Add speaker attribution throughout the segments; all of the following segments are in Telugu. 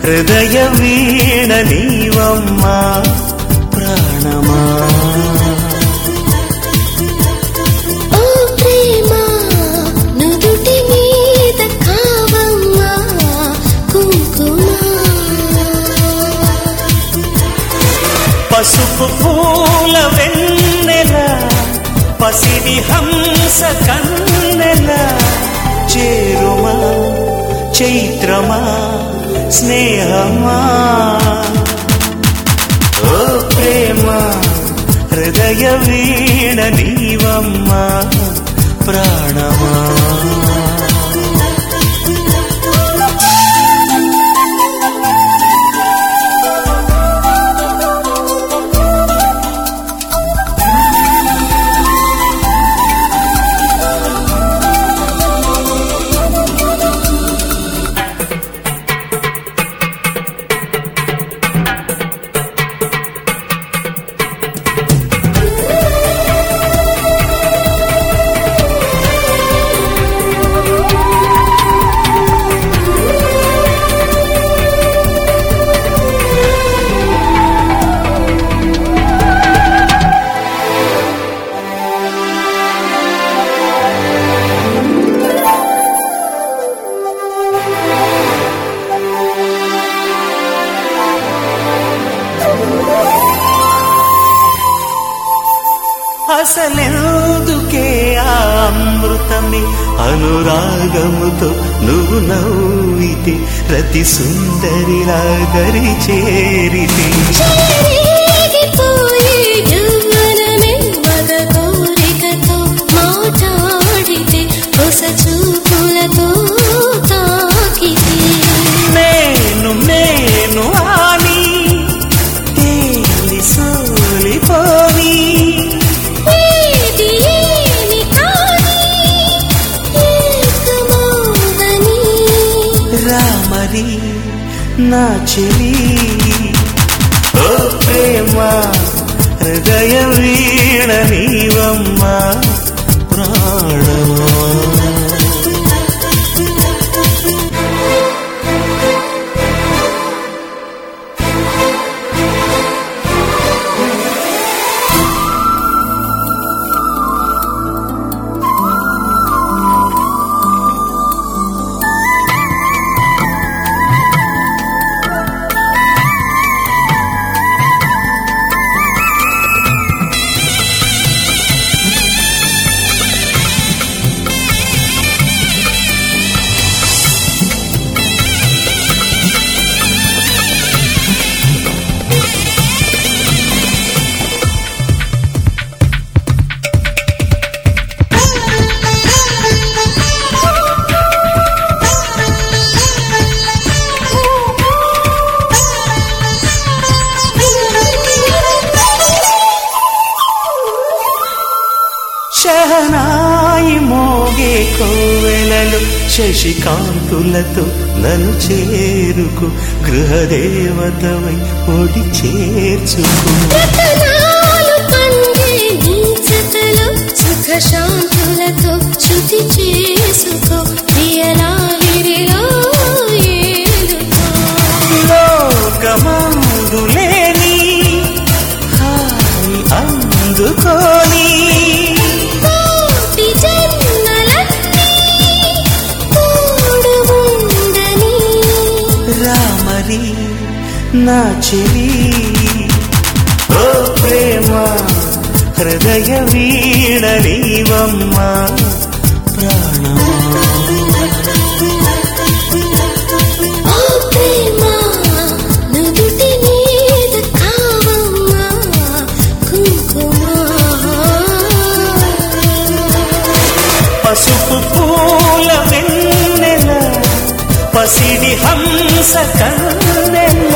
Speaker 1: హృదయ వీణ నీవమ్మా ప్రాణమా
Speaker 2: ఓ ప్రేమ నుదుటి మీద కావమ్మా కుంకుమ
Speaker 1: పసుపు పూల వెన్నెల పసిడి హంస కన్నెల చేరుమా చైత్రమా స్నేహమా ఓ ప్రేమ హృదయ వీణ నీవమ్మా ప్రాణమా అసలెందుకే ఆ అమృతమే అనురాగముతో నువ్వు నవ్వితే రతి సుందరిలా దరి చేరితే
Speaker 2: చెరిగిపోయే యవ్వనమే మద కోరికతో మాట్లాడితే ಹೊಸ చూపులతో తాకితే
Speaker 1: నేను నేను అని తేలి సోలిపోని
Speaker 2: ఏది ఏమి కాని ఏకమౌదని
Speaker 1: రామరి నా చెలి ఓ ప్రేమ హృదయ వీణ నీవమ్మా ప్రాణమా శహనాయి మోగే కోవెలలు శశికాంతులతో నన్ను చేరుకు గృహదేవతవై ఒడి చేర్చుకు
Speaker 2: రతనాలు పండే నీ జతలో సుఖ శాంతులతో శృతి చేసుకో ప్రియలాలిరిలో ఏలుకో
Speaker 1: లోకమందులేని హాయి అందుకోని
Speaker 2: కోటి జన్మలన్నీ తోడు ఉండని
Speaker 1: రామరి నా చెలి ఓ ప్రేమ హృదయ వీణ నీవమ్మా ప్రాణమా
Speaker 2: ఓ ప్రేమ నుదుటి మీద కావమ్మా కుంకుమ
Speaker 1: పసుపు పూల వెన్నెల పసిడి హంస కన్నెల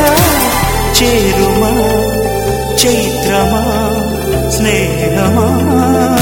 Speaker 1: చేరుమా చైత్రమా స్నేహమా